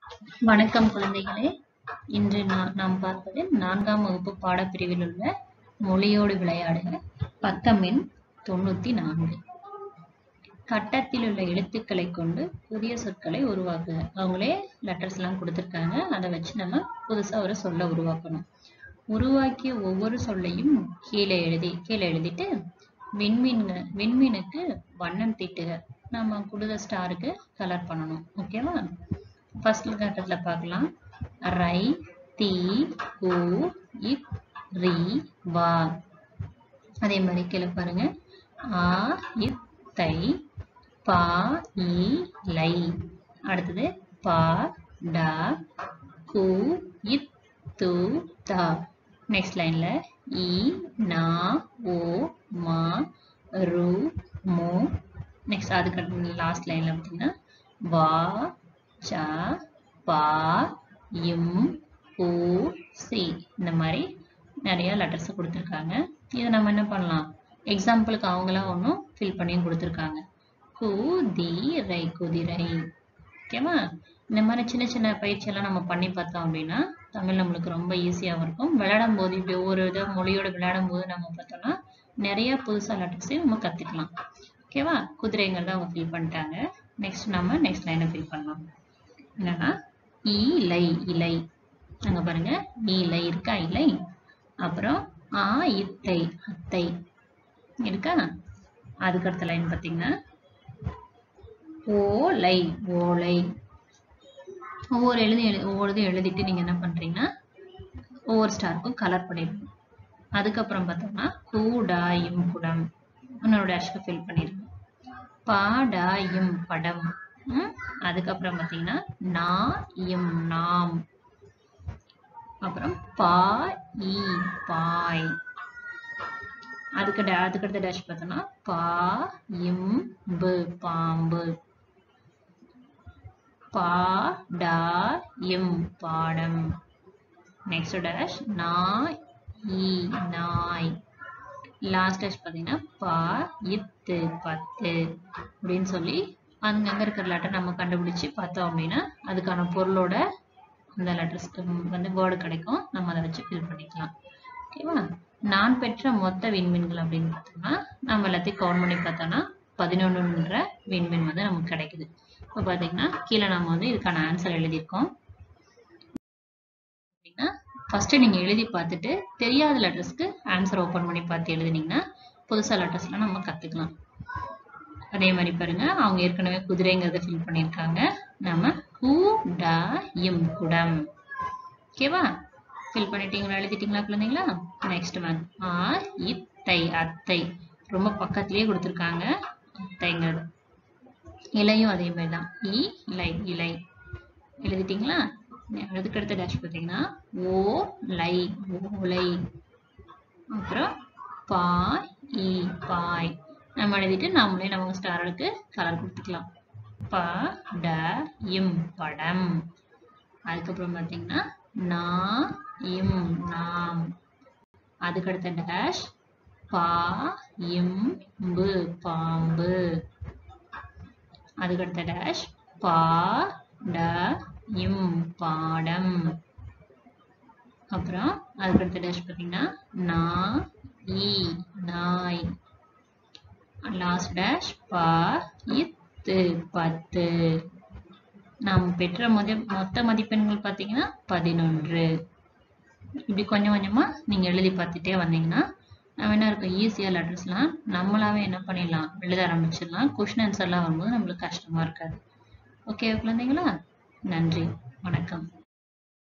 வணக்கம் குழந்தைகளே இன்று நா- நாம் பார்ப்பது நான்காம் வகுப்பு பாடப்பிரிவில் உள்ள மொழியோடு விளையாடுக பக்கம் எண் தொண்ணூத்தி நான்கு கட்டத்தில் உள்ள எழுத்துக்களை கொண்டு புதிய சொற்களை உருவாக்குக அவங்களே லெட்டர்ஸ் எல்லாம் கொடுத்துருக்காங்க அதை வச்சு நம்ம புதுசா ஒரு சொல்ல உருவாக்கணும் உருவாக்கிய ஒவ்வொரு சொல்லையும் கீழே எழுதி கீழே எழுதிட்டு விண்மீன்க விண்மீனுக்கு வண்ணம் தீட்டுக நம்ம கொடுத்த ஸ்டாருக்கு கலர் பண்ணணும் ஓகேவா ஃபர்ஸ்ட் கட்டத்துல பார்க்கலாம் ரை தி உ இக் ரி வா அதே மாதிரி கீழே பாருங்க ஆ இத் தை பா இ லை அடுத்தது பா டா கு இத் து தா நெக்ஸ்ட் லைன்ல இ நா ஓ மா ரு மு நெக்ஸ்ட் அதுக்கு லாஸ்ட் லைன்ல பார்த்தீங்கன்னா வா ச பா இம் பூ சி இந்த மாதிரி நிறைய லெட்டர்ஸ் கொடுத்துருக்காங்க இதை நம்ம என்ன பண்ணலாம் எக்ஸாம்பிளுக்கு அவங்களா ஒன்றும் ஃபில் பண்ணியும் கொடுத்துருக்காங்க குதிரை குதிரை ஓகேவா இந்த மாதிரி சின்ன சின்ன பயிற்சியெல்லாம் நம்ம பண்ணி பார்த்தோம் அப்படின்னா தமிழ் நம்மளுக்கு ரொம்ப ஈஸியாகவும் இருக்கும் விளையாடும் போது இப்படி ஒவ்வொரு இதை மொழியோட விளையாடும் போது நம்ம பார்த்தோம்னா நிறைய புதுசா லெட்டர்ஸையும் நம்ம கத்துக்கலாம் ஓகேவா குதிரைங்கிறத அவங்க ஃபில் பண்ணிட்டாங்க நெக்ஸ்ட் நம்ம நெக்ஸ்ட் லைனை ஃபில் பண்ணலாம் என்னன்னா இலை இலை அங்க பாருங்க இலை இருக்கா இலை அப்புறம் ஆ இத்தை அத்தை இருக்கா அதுக்கு அடுத்த லைன் பார்த்தீங்கன்னா ஓலை ஓலை ஒவ்வொரு எழுதி எழு ஒவ்வொரு இது எழுதிட்டு நீங்க என்ன பண்றீங்கன்னா ஒவ்வொரு ஸ்டாருக்கும் கலர் பண்ணிடணும் அதுக்கப்புறம் பார்த்தோம்னா கூடாயும் குடம் இன்னொரு டேஷ்க்கு ஃபில் பண்ணிருங்க பாடாயும் படம் ம்? அதுக்கப்புறம் பார்த்தீங்கன்னா நா இம் நாம் அப்புறம் பா இ பாய் அதுக்கு டே- அதுக்கு அடுத்த டேஷ் பார்த்தோம்னா பா இம் பு பாம்பு பா டா இம் பாடம் நெக்ஸ்ட் டேஷ் நா இ நாய் லாஸ்ட் டேஷ் பார்த்தீங்கன்னா பா இத்து பத்து அப்படின்னு சொல்லி அங்கங்க இருக்கிற லெட்டர் நம்ம கண்டுபிடிச்சு பார்த்தோம் அப்படின்னா அதுக்கான பொருளோட அந்த லெட்டர்ஸ்க்கு வந்து வேர்டு கிடைக்கும் நம்ம அதை வச்சு ஃபில் பண்ணிக்கலாம் ஓகேவா நான் பெற்ற மொத்த விண்மீன்கள் அப்படின்னு பார்த்தோம்னா நம்ம எல்லாத்தையும் கவுண்ட் பண்ணி பார்த்தோம்னா பதினொன்றுன்ற விண்மீன் வந்து நமக்கு கிடைக்குது இப்போ பார்த்தீங்கன்னா கீழே நம்ம வந்து இதுக்கான ஆன்சர் எழுதியிருக்கோம் அப்படின்னா ஃபர்ஸ்ட் நீங்க எழுதி பார்த்துட்டு தெரியாத லெட்டர்ஸ்க்கு ஆன்சர் ஓபன் பண்ணி பார்த்து எழுதுனீங்கன்னா புதுசா லெட்டர்ஸ்லாம் நம்ம கத்துக்கலாம் அதே மாதிரி பாருங்க அவங்க ஏற்கனவே குதிரைங்கிறத ஃபில் பண்ணியிருக்காங்க நம்ம கு ட இம் குடம் ஓகேவா ஃபில் பண்ணிட்டீங்களா எழுதிட்டீங்களா குழந்தைங்களா நெக்ஸ்ட் மேம் ஆ இத்தை அத்தை ரொம்ப பக்கத்துலயே கொடுத்துருக்காங்க அத்தைங்கிறது இலையும் அதே மாதிரி தான் இ இலை இலை எழுதிட்டீங்களா அதுக்கு அடுத்த டேஷ் பார்த்தீங்கன்னா ஓ லை ஓலை அப்புறம் பாய் இ பாய் நம்ம எழுதிட்டு நம்மளே நம்ம ஸ்டாருக்கு கலர் கொடுத்துக்கலாம் ப ட இம் படம் அதுக்கப்புறம் பார்த்தீங்கன்னா நா இம் நாம் அதுக்கடுத்த டேஷ் பா இம் பு பாம்பு அதுக்கடுத்த டேஷ் பா ட இம் பாடம் அப்புறம் அதுக்கடுத்த டேஷ் பார்த்தீங்கன்னா நா இ நாய் லாஸ்ட் டேஷ் பா இத்து பத்து நாம் பெற்ற முத மொத்த மதிப்பெண்கள் பார்த்தீங்கன்னா பதினொன்று இப்படி கொஞ்சம் கொஞ்சமா நீங்க எழுதி பார்த்துட்டே வந்தீங்கன்னா நம்ம என்ன இருக்கும் ஈஸியா லெட்டர்ஸ்லாம் நம்மளாவே என்ன பண்ணிடலாம் எழுத ஆரம்பிச்சிடலாம் கொஷின் ஆன்சர்லாம் வரும்போது நம்மளுக்கு கஷ்டமா இருக்காது ஓகே குழந்தைங்களா நன்றி வணக்கம்